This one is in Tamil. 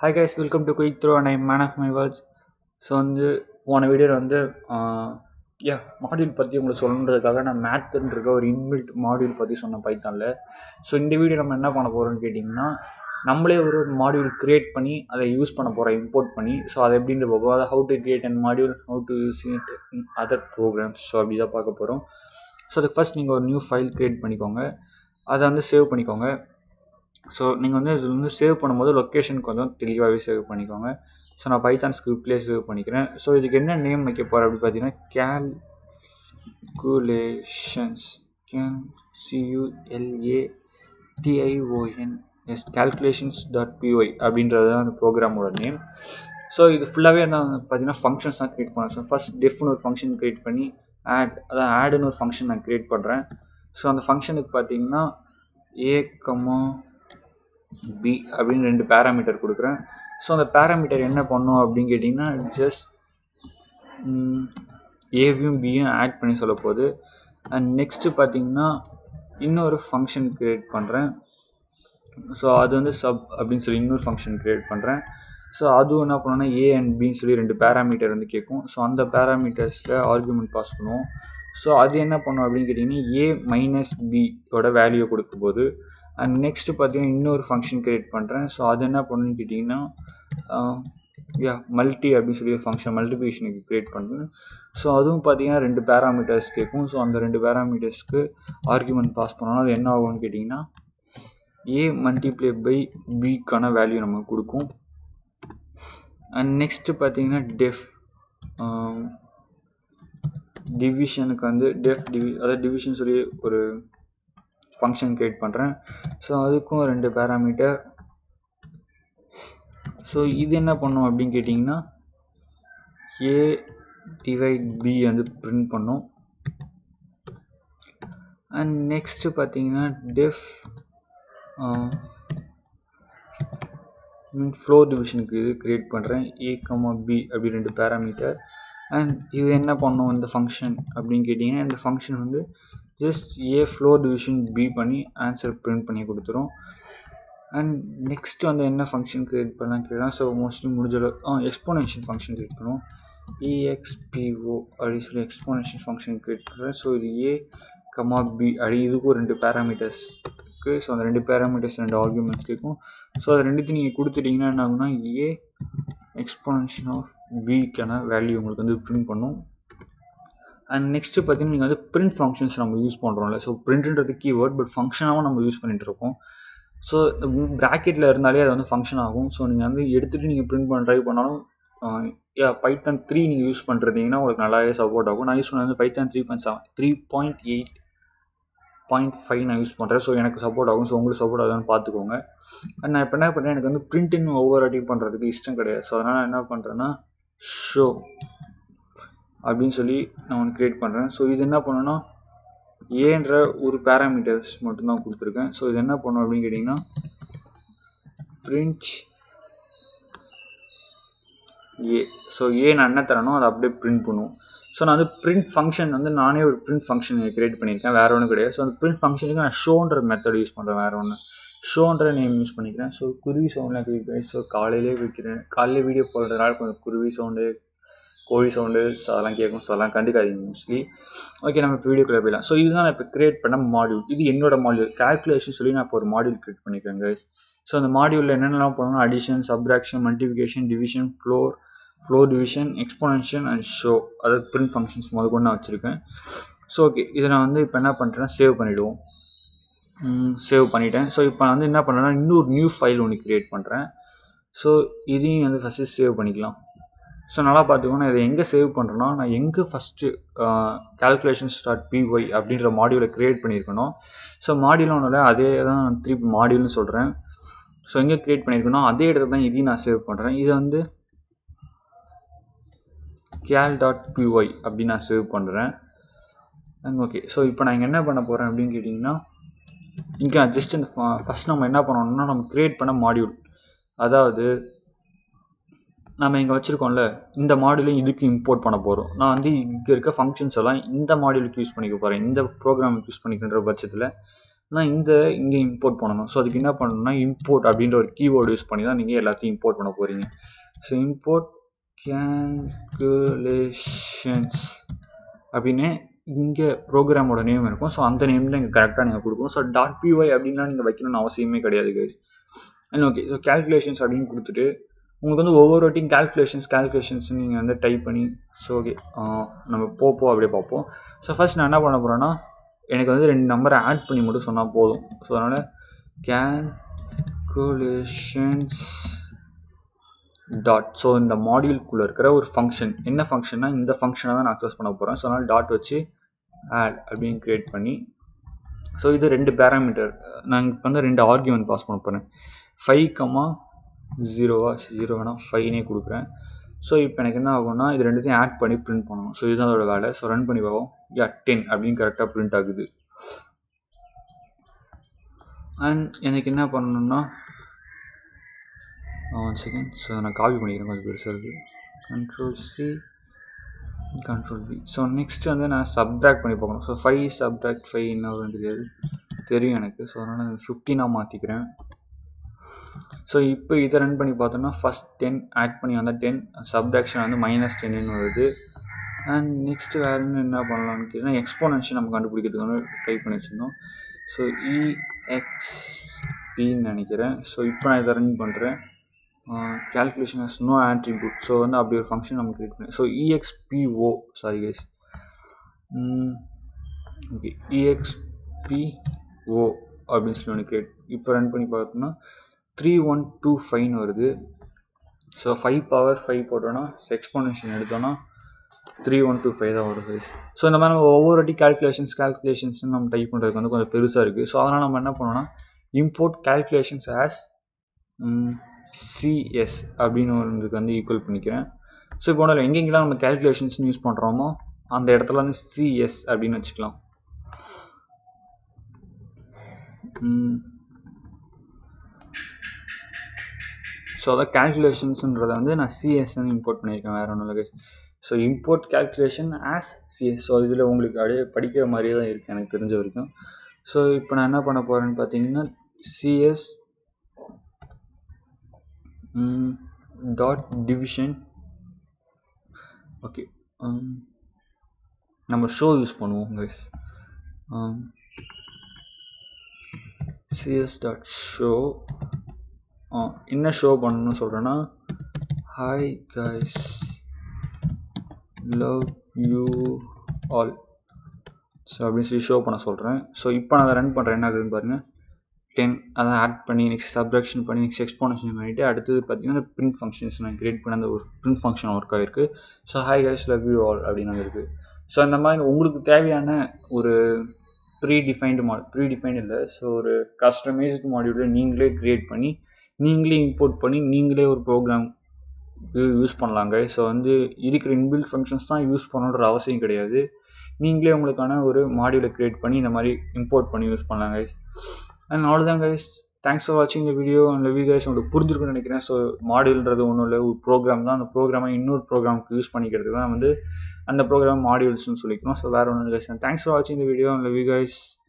hi guys welcome to quick throw and I man of my words so வந்து போன வீடியோவில் வந்து யா மாடியூல் பற்றி உங்களுக்கு சொல்லணுன்றதுக்காக நான் மேத்துன்னு இருக்க ஒரு இன்பில்ட் மாடியூல் பற்றி சொன்னேன் பைத்தானில் ஸோ இந்த வீடியோ நம்ம என்ன பண்ண போகிறோம்னு கேட்டிங்கன்னா நம்மளே ஒரு மாடியூல் க்ரியேட் பண்ணி அதை யூஸ் பண்ண போகிறோம் இம்போர்ட் பண்ணி ஸோ அது எப்படின்ற போகும் அதை how to create and module how to use it in other programs so அப்படி தான் பார்க்க போகிறோம் ஸோ அதுக்கு ஃபஸ்ட் நீங்கள் ஒரு நியூ ஃபைல் க்ரியேட் பண்ணிக்கோங்க அதை வந்து சேவ் பண்ணிக்கோங்க ஸோ நீங்கள் வந்து இதில் வந்து சேவ் பண்ணும்போது லொக்கேஷன் கொஞ்சம் தெளிவாகவே சேவ் பண்ணிக்கோங்க ஸோ நான் பைத்தான் ஸ்கிரிப்ட்லேயே சேவ் பண்ணிக்கிறேன் ஸோ இதுக்கு என்ன நேம் வைக்க போகிறேன் அப்படி பார்த்தீங்கன்னா calculations can C U L A T I O N S calculations dot P Y அப்படின்றது தான் அந்த ப்ரோக்ராமோட நேம் ஸோ இது ஃபுல்லாகவே நான் பார்த்தீங்கன்னா ஃபங்க்ஷன்ஸ் தான் க்ரியேட் பண்ணேன் ஸோ ஃபஸ்ட் டெஃப்னு ஒரு ஃபங்க்ஷன் க்ரியேட் பண்ணி ஆட் அதான் ஆடுன்னு ஒரு ஃபங்க்ஷன் நான் க்ரியேட் பண்ணுறேன் ஸோ அந்த ஃபங்க்ஷனுக்கு பார்த்தீங்கன்னா ஏ கம்மா பி அப்படின்னு ரெண்டு பேராமீட்டர் கொடுக்குறேன் ஸோ அந்த பேராமீட்டர் என்ன பண்ணும் அப்படின்னு கேட்டிங்கன்னா ஜஸ்ட் ஏவியும் பியும் ஆட் பண்ணி சொல்ல போகுது அண்ட் நெக்ஸ்ட்டு பார்த்தீங்கன்னா இன்னொரு ஃபங்க்ஷன் க்ரியேட் பண்ணுறேன் ஸோ அது வந்து சப் அப்படின்னு சொல்லி இன்னொரு ஃபங்க்ஷன் க்ரியேட் பண்ணுறேன் ஸோ அதுவும் என்ன பண்ணோன்னா ஏ அண்ட் பின்னு சொல்லி ரெண்டு பேராமீட்டர் வந்து கேட்கும் ஸோ அந்த பேராமீட்டர்ஸில் ஆர்குமெண்ட் பாஸ் பண்ணுவோம் ஸோ அது என்ன பண்ணும் அப்படின்னு கேட்டிங்கன்னா ஏ மைனஸ் பியோட வேல்யூ கொடுக்க போது அண்ட் நெக்ஸ்ட்டு பார்த்தீங்கன்னா இன்னொரு ஃபங்க்ஷன் க்ரியேட் பண்ணுறேன் ஸோ அது என்ன பண்ணுன்னு கேட்டிங்கன்னா யா மல்டி அப்படின்னு சொல்லி ஒரு ஃபங்க்ஷன் மல்டிபிகேஷனுக்கு க்ரியேட் பண்ணுறேன் ஸோ அதுவும் பார்த்தீங்கன்னா ரெண்டு பேராமீட்டர்ஸ் கேட்கும் ஸோ அந்த ரெண்டு பேராமீட்டர்ஸ்க்கு ஆர்குமெண்ட் பாஸ் பண்ணோன்னா அது என்ன ஆகும்னு கேட்டிங்கன்னா ஏ மல்டிப்ளை பை பிக்கான வேல்யூ நமக்கு கொடுக்கும் அண்ட் நெக்ஸ்ட்டு பார்த்தீங்கன்னா டெஃப் டிவிஷனுக்கு வந்து டெஃப் டிவி அதாவது டிவிஷன் சொல்லி ஒரு ஃபங்க்ஷன் க்ரியேட் பண்ணுறேன் ஸோ அதுக்கும் ரெண்டு பேராமீட்டர் ஸோ இது என்ன பண்ணும் அப்படின்னு கேட்டிங்கன்னா ஏ டிவைட் பி வந்து பிரிண்ட் பண்ணும் அண்ட் நெக்ஸ்ட்டு பார்த்தீங்கன்னா டெஃப் ஃப்ளோர் டிவிஷனுக்கு இது க்ரியேட் பண்ணுறேன் ஏ கமா பி அப்படி ரெண்டு பேராமீட்டர் அண்ட் இது என்ன பண்ணும் இந்த ஃபங்க்ஷன் அப்படின்னு கேட்டிங்கன்னா இந்த ஃபங்க்ஷன் வந்து just A floor division B பண்ணி ஆன்சர் பிரிண்ட் பண்ணி கொடுத்துரும் அண்ட் நெக்ஸ்ட் வந்து என்ன ஃபங்க்ஷன் க்ரியேட் பண்ணலாம் கேட்கலாம் ஸோ மோஸ்ட்லி முடிஞ்ச ஆ எக்ஸ்போனன்ஷியல் ஃபங்க்ஷன் க்ரியேட் பண்ணுவோம் இஎக்ஸ்பிஓ அப்படின்னு சொல்லி எக்ஸ்போனன்ஷியல் ஃபங்க்ஷன் க்ரியேட் பண்ணுறேன் ஸோ இது ஏ கமா பி அப்படி இதுக்கும் ரெண்டு பேராமீட்டர்ஸ் இருக்குது ஸோ அந்த ரெண்டு பேராமீட்டர்ஸ் ரெண்டு ஆர்குமெண்ட்ஸ் கேட்கும் ஸோ அது ரெண்டுத்தையும் நீங்கள் கொடுத்துட்டிங்கன்னா என்ன ஆகுனா ஏ எக்ஸ்போனன்ஷன் ஆஃப் பிக்கான வேல்யூ உங்களுக்கு வந்து பிரிண்ட் பண்ணும் அண்ட் நெக்ஸ்ட்டு பார்த்தீங்கன்னா நீங்கள் வந்து பிரிண்ட் ஃபங்க்ஷன்ஸ் நம்ம யூஸ் பண்ணுறோம்ல ஸோ பிரிண்ட்ன்றது கீவேர்ட் பட் ஃபங்க்ஷனாகவும் நம்ம யூஸ் பண்ணிட்டு இருக்கோம் ஸோ ப்ராக்கெட்டில் இருந்தாலே அது வந்து ஃபங்க்ஷன் ஆகும் ஸோ நீங்கள் வந்து எடுத்துகிட்டு நீங்கள் பிரிண்ட் பண்ண ட்ரை பண்ணாலும் யா பைத்தான் த்ரீ நீங்கள் யூஸ் பண்ணுறீங்கன்னா உங்களுக்கு நல்லாவே சப்போர்ட் ஆகும் நான் யூஸ் பண்ணது வந்து Python three point seven three point eight point five நான் யூஸ் பண்ணுறேன் ஸோ எனக்கு சப்போர்ட் ஆகும் ஸோ உங்களுக்கு சப்போர்ட் ஆகுதுன்னு பார்த்துக்கோங்க அண்ட் நான் இப்போ என்ன பண்ணுறேன் எனக்கு வந்து பிரிண்ட்னு ஓவர் ரைட்டிங் பண்ணுறதுக்கு இஷ்டம் கிடையாது ஸோ அதனால் நான் என்ன பண்ணுறேன்னா ஷோ அப்படின்னு சொல்லி நான் ஒன்று க்ரியேட் பண்ணுறேன் ஸோ இது என்ன பண்ணுன்னா ஏன்ற ஒரு பேராமீட்டர்ஸ் மட்டும்தான் கொடுத்துருக்கேன் ஸோ இது என்ன பண்ணும் அப்படின்னு கேட்டிங்கன்னா பிரிண்ட் ஏ ஸோ ஏ நான் என்ன தரணும் அதை அப்படியே பிரிண்ட் பண்ணுவோம் ஸோ நான் வந்து பிரிண்ட் ஃபங்க்ஷன் வந்து நானே ஒரு பிரிண்ட் ஃபங்க்ஷன் கிரியேட் பண்ணியிருக்கேன் வேறு ஒன்றும் கிடையாது ஸோ அந்த பிரிண்ட் ஃபங்க்ஷனுக்கு நான் ஷோன்ற மெத்தட் யூஸ் பண்ணுறேன் வேறு ஒன்று ஷோன்ற நேம் யூஸ் பண்ணிக்கிறேன் ஸோ குருவி சவுண்ட்லாம் கேட்குறேன் ஸோ காலையிலே வைக்கிறேன் காலையில் வீடியோ போடுறதுனால கொஞ்சம் குருவி சவுண்டு கோழி சவுண்டு ஸோ அதெல்லாம் கேட்கும் ஸோ அதெல்லாம் கண்டுக்காதீங்க மோஸ்ட்லி ஓகே நம்ம இப்போ வீடியோக்குள்ளே போயிடலாம் ஸோ இதுதான் நான் இப்போ கிரியேட் பண்ண மாடியூல் இது என்னோட மாடியூல் கேல்குலேஷன் சொல்லி நான் இப்போ ஒரு மாடியூல் கிரியேட் பண்ணிக்கிறேன் கைஸ் ஸோ அந்த மாடியூலில் என்னென்னலாம் பண்ணணும் addition subtraction multiplication division floor floor division exponential and show அதாவது பிரிண்ட் ஃபங்க்ஷன்ஸ் முதல் கொண்டு நான் வச்சுருக்கேன் ஸோ ஓகே இதை நான் வந்து இப்போ என்ன பண்ணுறேன்னா சேவ் பண்ணிவிடுவோம் சேவ் பண்ணிட்டேன் ஸோ இப்போ நான் வந்து என்ன பண்ணுறேன்னா இன்னொரு நியூ ஃபைல் ஒன்று க்ரியேட் பண்ணுறேன் ஸோ இதையும் வந்து ஃபஸ்ட்டு சேவ் பண்ணிக்கலாம் ஸோ நல்லா பார்த்துக்கோங்க இதை எங்கே சேவ் பண்ணுறேன்னா நான் எங்கே ஃபஸ்ட்டு கேல்குலேஷன் ஸ்டார்ட் பிஒய் அப்படின்ற மாடியூலை க்ரியேட் பண்ணியிருக்கணும் ஸோ மாடியூல் ஒன்றில் அதே தான் நான் திருப்பி மாடியூல்னு சொல்கிறேன் ஸோ எங்கே க்ரியேட் பண்ணியிருக்கணும் அதே இடத்துல தான் இதையும் நான் சேவ் பண்ணுறேன் இதை வந்து கேல் டாட் பிஒய் அப்படின்னு நான் சேவ் பண்ணுறேன் ஓகே ஸோ இப்போ நான் இங்கே என்ன பண்ண போகிறேன் அப்படின்னு கேட்டிங்கன்னா இங்கே ஜஸ்ட் இந்த ஃபஸ்ட் நம்ம என்ன பண்ணணும்னா நம்ம க்ரியேட் பண்ண மாடியூல் அதாவது நம்ம இங்கே வச்சுருக்கோம்ல இந்த மாடியூலையும் இதுக்கு இம்போர்ட் பண்ண போகிறோம் நான் வந்து இங்கே இருக்க ஃபங்க்ஷன்ஸ் எல்லாம் இந்த மாடியூலுக்கு யூஸ் பண்ணிக்க போகிறேன் இந்த ப்ரோக்ராமுக்கு யூஸ் பண்ணிக்கின்ற பட்சத்தில் நான் இந்த இங்கே இம்போர்ட் பண்ணணும் ஸோ அதுக்கு என்ன பண்ணணும்னா இம்போர்ட் அப்படின்ற ஒரு கீவேர்டு யூஸ் பண்ணி தான் நீங்கள் எல்லாத்தையும் இம்போர்ட் பண்ண போகிறீங்க ஸோ இம்போர்ட் கேல்குலேஷன்ஸ் அப்படின்னு இங்கே ப்ரோக்ராமோட நேம் இருக்கும் ஸோ அந்த நேமில் இங்கே கரெக்டாக நீங்கள் கொடுக்கணும் ஸோ டாட் பிஒய் அப்படின்லாம் நீங்கள் வைக்கணும்னு அவசியமே கிடையாது guys and okay so calculations அப்படின்னு கொடுத்துட்டு உங்களுக்கு வந்து ஒவ்வொரு வாட்டியும் கேல்குலேஷன்ஸ் கேல்குலேஷன்ஸ் நீங்கள் வந்து டைப் பண்ணி ஸோ ஓகே நம்ம போப்போம் அப்படியே பார்ப்போம் ஸோ ஃபர்ஸ்ட் நான் என்ன பண்ண போகிறேன்னா எனக்கு வந்து ரெண்டு நம்பரை ஆட் பண்ணி மட்டும் சொன்னால் போதும் ஸோ அதனால் கேல்குலேஷன்ஸ் டாட் ஸோ இந்த மாடியூல்குள்ளே இருக்கிற ஒரு ஃபங்க்ஷன் என்ன ஃபங்க்ஷன்னா இந்த ஃபங்க்ஷனை தான் நான் அக்சஸ் பண்ண போகிறேன் ஸோ அதனால் டாட் வச்சு ஆட் அப்படின்னு க்ரியேட் பண்ணி ஸோ இது ரெண்டு பேராமீட்டர் நான் இப்போ வந்து ரெண்டு ஆர்கியூமெண்ட் பாஸ் பண்ண போகிறேன் ஃபைவ் கம்மா ஜீரோவா ஜீரோ வேணால் ஃபைவ்னே கொடுக்குறேன் ஸோ இப்போ எனக்கு என்ன ஆகும்னா இது ரெண்டுத்தையும் ஆட் பண்ணி பிரிண்ட் பண்ணணும் ஸோ இதுதான் அதோட வேலை ஸோ ரன் பண்ணி பார்ப்போம் யா டென் அப்படின்னு கரெக்டாக பிரிண்ட் ஆகுது அண்ட் எனக்கு என்ன பண்ணணும்னா ஒன் செகண்ட் ஸோ நான் காப்பி பண்ணிக்கிறேன் கொஞ்சம் பெருசாக இருக்குது control C control P so next வந்து நான் சப்ட்ராக்ட் பண்ணி பார்க்கணும் ஸோ ஃபைவ் சப்ட்ராக்ட் ஃபைவ் என்ன வரும்னு தெரியாது தெரியும் எனக்கு ஸோ அதனால் நான் ஃபிஃப்டீனாக மாற்றிக்கிறேன் ஸோ இப்போ இதை ரன் பண்ணி பார்த்தோம்னா ஃபஸ்ட் டென் ஆட் பண்ணி வந்தால் டென் சப்டாக்ஷன் வந்து மைனஸ் டென்னு வருது அண்ட் நெக்ஸ்ட் வேறு என்ன பண்ணலாம்னு கேட்டால் எக்ஸ்போனன்ஷியல் நம்ம கண்டுபிடிக்கிறதுக்கு வந்து ட்ரை பண்ணி வச்சுருந்தோம் ஸோ இஎக்ஸ்பின்னு நினைக்கிறேன் ஸோ இப்போ நான் இதை ரன் பண்ணுறேன் calculation has no attribute so வந்து அப்படி ஒரு ஃபங்க்ஷன் நம்ம க்ரியேட் பண்ணி so E X P O sorry guys okay E X P O அப்படின்னு சொல்லி ஒன்று கிரியேட் இப்போ ரன் பண்ணி பார்த்தோம்னா த்ரீ ஒன் டூ ஃபைவ்னு வருது ஸோ ஃபைவ் பவர் ஃபைவ் போட்டோன்னா எக்ஸ்போனேஷன் எடுத்தோன்னா த்ரீ ஒன் டூ ஃபைவ் தான் வரும் சைஸ் ஸோ இந்த மாதிரி நம்ம ஒவ்வொரு வாட்டி கேல்குலேஷன்ஸ் கேல்குலேஷன்ஸ் நம்ம டைப் பண்ணுறதுக்கு வந்து கொஞ்சம் பெருசாக இருக்குது ஸோ அதனால் நம்ம என்ன பண்ணோம்னா இம்போர்ட் கேல்குலேஷன்ஸ் ஆஸ் சிஎஸ் அப்படின்னு ஒன்றுக்கு வந்து ஈக்குவல் பண்ணிக்கிறேன் ஸோ இப்போ ஒன்றும் எங்கெங்கெல்லாம் நம்ம கேல்குலேஷன்ஸ் யூஸ் பண்ணுறோமோ அந்த இடத்துல வந்து சிஎஸ் அப்படின்னு வச்சுக்கலாம் ஸோ அதான் கேல்குலேஷன்ஸுன்றதை வந்து நான் சிஎஸ்ன்னு இம்போர்ட் பண்ணியிருக்கேன் வேறு ஒன்றும் இல்லை so import calculation as C S so இதில் உங்களுக்கு அப்படியே படிக்கிற மாதிரியே தான் இருக்குது எனக்கு தெரிஞ்ச வரைக்கும் ஸோ இப்போ நான் என்ன பண்ண போகிறேன்னு பார்த்தீங்கன்னா சிஎஸ் டாட் டிவிஷன் ஓகே நம்ம ஷோ யூஸ் பண்ணுவோம் கைஸ் சிஎஸ் டாட் ஷோ என்ன ஷோ பண்ணணும்னு சொல்கிறேன்னா hi guys love you all so அப்படின்னு சொல்லி ஷோ பண்ண சொல்கிறேன் ஸோ இப்போ நான் அதை ரன் பண்ணுறேன் என்ன ஆகுதுன்னு பாருங்கள் டென் அதை ஆட் பண்ணி நெக்ஸ்ட் சப்ராக்ஷன் பண்ணி நெக்ஸ்ட் எக்ஸ்போனேஷன் பண்ணிவிட்டு அடுத்தது பார்த்தீங்கன்னா பிரிண்ட் ஃபங்க்ஷன்ஸ் நான் கிரியேட் பண்ண அந்த ஒரு பிரிண்ட் ஃபங்க்ஷன் ஒர்க் ஆகிருக்கு so hi guys love you all அப்படின்னு வந்திருக்கு ஸோ அந்த மாதிரி உங்களுக்கு தேவையான ஒரு predefined model predefined இல்லை ஸோ ஒரு கஸ்டமைஸ்டு மாடியூலை நீங்களே க்ரியேட் பண்ணி நீங்களே இம்போர்ட் பண்ணி நீங்களே ஒரு ப்ரோக்ராம் யூஸ் பண்ணலாங்க ஸோ வந்து இருக்கிற இன்பில்ட் ஃபங்க்ஷன்ஸ் தான் யூஸ் பண்ணணுன்ற அவசியம் கிடையாது நீங்களே உங்களுக்கான ஒரு மாடியூலை க்ரியேட் பண்ணி இந்த மாதிரி இம்போர்ட் பண்ணி யூஸ் பண்ணலாம் கைஸ் அண்ட் அவ்வளோதான் கைஸ் தேங்க்ஸ் ஃபார் வாட்சிங் இந்த வீடியோ அண்ட் லவ் கைஸ் உங்களுக்கு புரிஞ்சிருக்குன்னு நினைக்கிறேன் ஸோ மாடியூல்ன்றது ஒன்றும் இல்லை ஒரு ப்ரோக்ராம் தான் அந்த ப்ரோக்ராமை இன்னொரு ப்ரோக்ராமுக்கு யூஸ் பண்ணிக்கிறதுக்கு தான் வந்து அந்த ப்ரோக்ராம் மாடியூல்ஸ்னு சொல்லிக்கிறோம் ஸோ வேறு ஒன்றும் இல்லை கைஸ் தேங்க்ஸ் ஃபார் வாட்சிங் இந்த வீடியோ அண்ட் லவ் கைஸ்